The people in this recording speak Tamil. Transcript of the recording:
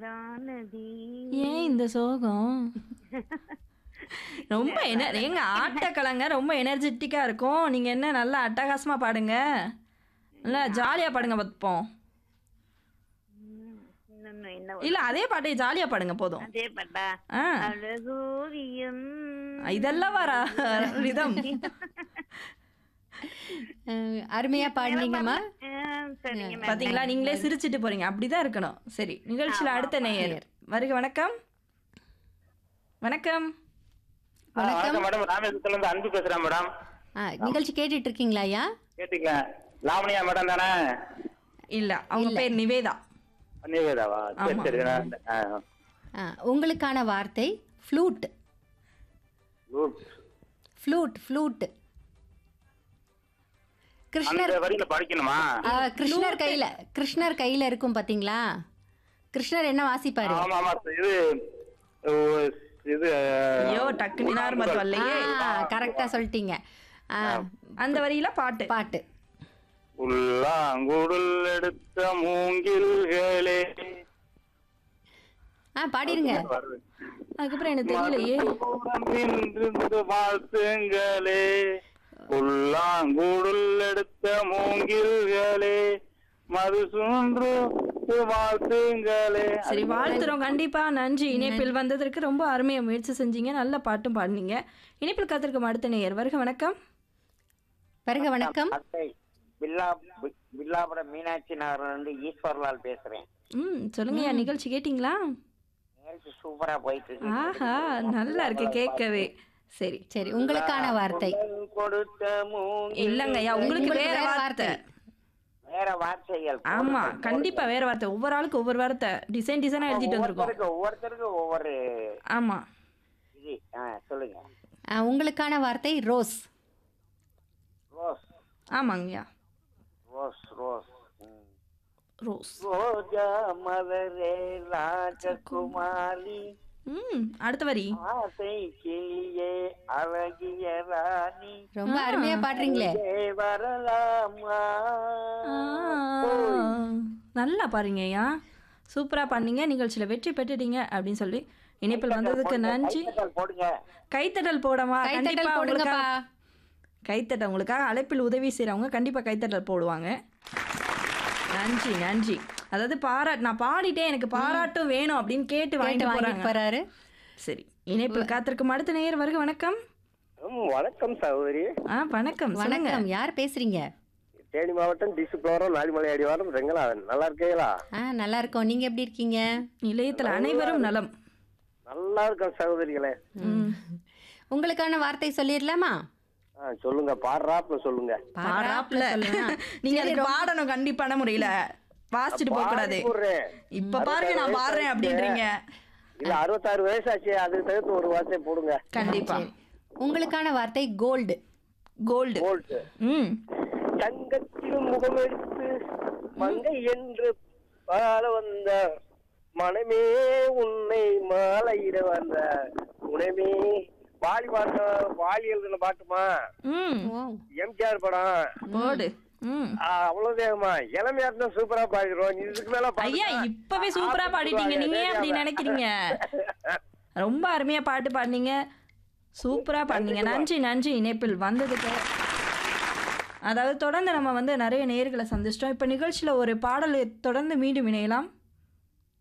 நீரானதி ஏன் இந்த சோகம் ரொம்ப என எங்க ஆட்டக்கலைங்க ரொம்ப எனர்ஜெட்டிக்கா இருக்கும் நீங்க என்ன நல்லா அட்டகாசமா பாடுங்க நல்லா ஜாலியா பாடுங்க பார்ப்போம் ம், இன்னொன்னு என்ன இல்ல அதே பாட்டை ஜாலியா பாடுங்க போதும் அதே பாட்டா ஆ அழகோவியம் இதெல்லாம் வரா ரிதம் அஹ், அருமையா பாடினீங்கம்மா ஆ, சரிங்க மேம் பாத்தீங்களா நீங்களே சிரிச்சிட்டு போறீங்க அப்படிதான் இருக்கணும் சரி நிகழ்ச்சியில அடுத்த நேயர் வருக வணக்கம் வணக்கம் வணக்கம் மேடம் ராமேஸ்வரத்துல இருந்து அன்பு பேசுறேன் மேடம் ஆ, நிகழ்ச்சி கேட்டுட்டு இருக்கீங்களா ஐயா கேட்டுங்க லாவணியா மேடம் தானே இல்ல அவங்க பேர் நிவேதா நிவேதாவா சரி ஆமா. சரி நான், ஆ, ஆ, உங்களுக்கான வார்த்தை ஃப்ளூட் good. ஃப்ளூட் ஃப்ளூட் கிருஷ்ணர் அந்த வரியில படிக்கணுமா ஆ, கிருஷ்ணர் கையில கிருஷ்ணர் கையில இருக்கும் பாத்தீங்களா கிருஷ்ணர் என்ன வாசிப்பாரு ஆமா ஆமா இது ஓ, இது ஐயோ டக்கு நினார்மத் வரலையே கரெக்டா சொல்லிட்டீங்க ஆ, அந்த வரியில பாட்டு பாட்டு உள்ளாங்குடல் எடுத்த மூங்கில்களே ஆ பாடிருங்க அதுக்கப்புறம் எனக்கு தெரியலையே தூரம் நின்றிருந்து வாழ்த்துங்களே உள்ளாங்குடல் எடுத்த மூங்கில்களே மது சுன்று வாழ்த்துங்களே சரி வாழ்த்துறோம் கண்டிப்பா நன்றி இணைப்பில் வந்ததற்கு ரொம்ப அருமையா முயற்சி செஞ்சீங்க நல்ல பாட்டும் பாடினீங்க இணைப்பில் காத்திருக்கும் அடுத்த நேயர் வருக வணக்கம் வருக வணக்கம் அத்தை வில்லா வி- வில்லாபுரம் மீனாட்சி நகர்ல இருந்து ஈஸ்வர்லால் பேசுறேன் ம் சொல்லுங்கய்யா நிகழ்ச்சி கேட்டிங்களா நிகழ்ச்சி சூப்பரா போயிட்டு இருக்கு ஆஹா நல்லா இருக்கு கேட்கவே சரி சரி உங்களுக்கான வார்த்தை கொடுத்த மூங்கில் இல்லங்கய்யா உங்களுக்கு உங்களுக்கு வேற வேற வார்த்தை வேற வார்த்தைகள் ஆமா கண்டிப்பா வேற வார்த்தை ஒவ்வொரு ஆளுக்கு ஒவ்வொரு வார்த்தை டிசைன் டிசைனா எழுதிட்டு வந்திருக்கோம் ஒவ்வொருத்தருக்கு ஒவ்வொருத்தருக்கும் ஒவ்வொரு ஆமா இது ஆ, சொல்லுங்க ஆ, உங்களுக்கான வார்த்தை ரோஸ் ரோஸ் ஆமாங்கய்யா ரோஸ் ரோஸ் ம். ரோஸ் ரோஜா மலரே ராஜகுமாரி ம் அடுத்த வரி ஆசை கிளியே அழகிய ராணி ரொம்ப அருமையா பாடுறீங்களே இங்கே வரலாமா ஆ, நல்லா பாருங்கய்யா சூப்பரா பண்ணீங்க நிகழ்ச்சியில வெற்றி பெற்றுட்டீங்க அப்படின்னு சொல்லி இணைப்பில் வந்ததுக்கு நன்றி கைத்தட்டல் போடுங்க கைத்தட்டல் போடமா கைத்தட்டல் கண்டிப்பா போடுங்கப்பா உங்களுக்காக கைத்தட்டல் உங்களுக்காக அழைப்பில் உதவி செய்கிறவங்க கண்டிப்பாக கைத்தட்டல் போடுவாங்க நன்றி நன்றி அதாவது பாராட்டு நான் பாடிட்டேன் எனக்கு பாராட்டும் வேணும் அப்படின்னு கேட்டு கேட்டு வாங்கிட்டு வாங்கிட்டு போறாங்க போறாரு சரி இணைப்பில் காத்திருக்கும் அடுத்த நேயர் வருக வணக்கம் ம், வணக்கம் சகோதரி ஆ வணக்கம் சொல்லுங்க வணக்கம் யார் பேசுறீங்க தேனி மாவட்டம் டிசுப்ளோரம் நாடிமலை அடிவாரம் ரெங்கலாவன் நல்லா இருக்கீங்களா ஆ நல்லா இருக்கோம் நீங்க எப்படி இருக்கீங்க நிலையத்தில் அனைவரும் நலம் நல்லா இருக்கோம் சகோதரிகளே உங்களுக்கான வார்த்தை சொல்லிடலாமா ஆ சொல்லுங்க பாடுறாப்புல சொல்லுங்க பாராப்புல சொல்லுங்க நீங்க அதுக்கு பாடணும் கண்டிப்பான முறையில வாசிச்சுட்டு போக கூடாது பாடி போடுறேன். இப்ப பாருங்க நான் பாடுறேன் அப்படின்றீங்க இல்ல அறுபத்தாறு வயசாச்சு அதுக்கு தகுந்த ஒரு வார்த்தை போடுங்க கண்டிப்பா உங்களுக்கான வார்த்தை கோல்டு கோல்டு போல்ட்டு ம் தங்கத்தில் முகம் எடுத்து மங்கை என்று பாட வந்த மனமே உன்னை மாலையிட வந்த உனமே வாலி பாட்ட வாலி எழுதின பாட்டுமா ம் ஓ எம்ஜிஆர் படம் போடு ம் ஆ, அவ்வளவுதேம்மா இளமையா இருந்தா சூப்பரா பாடிடுவோம் இதுக்கு மேல ஐயா இப்பவே சூப்பரா பாடிட்டீங்க நீங்க ஏன் அப்படி நினைக்கிறீங்க ரொம்ப அருமையா பாட்டு பாடினீங்க சூப்பரா பாடினீங்க நன்றி நன்றி இணைப்பில் வந்ததுக்கு அதாவது தொடர்ந்து நம்ம வந்து நிறைய நேர்களை சந்திச்சிட்டோம் இப்போ நிகழ்ச்சியில் ஒரு பாடலை தொடர்ந்து மீண்டும் இணையலாம்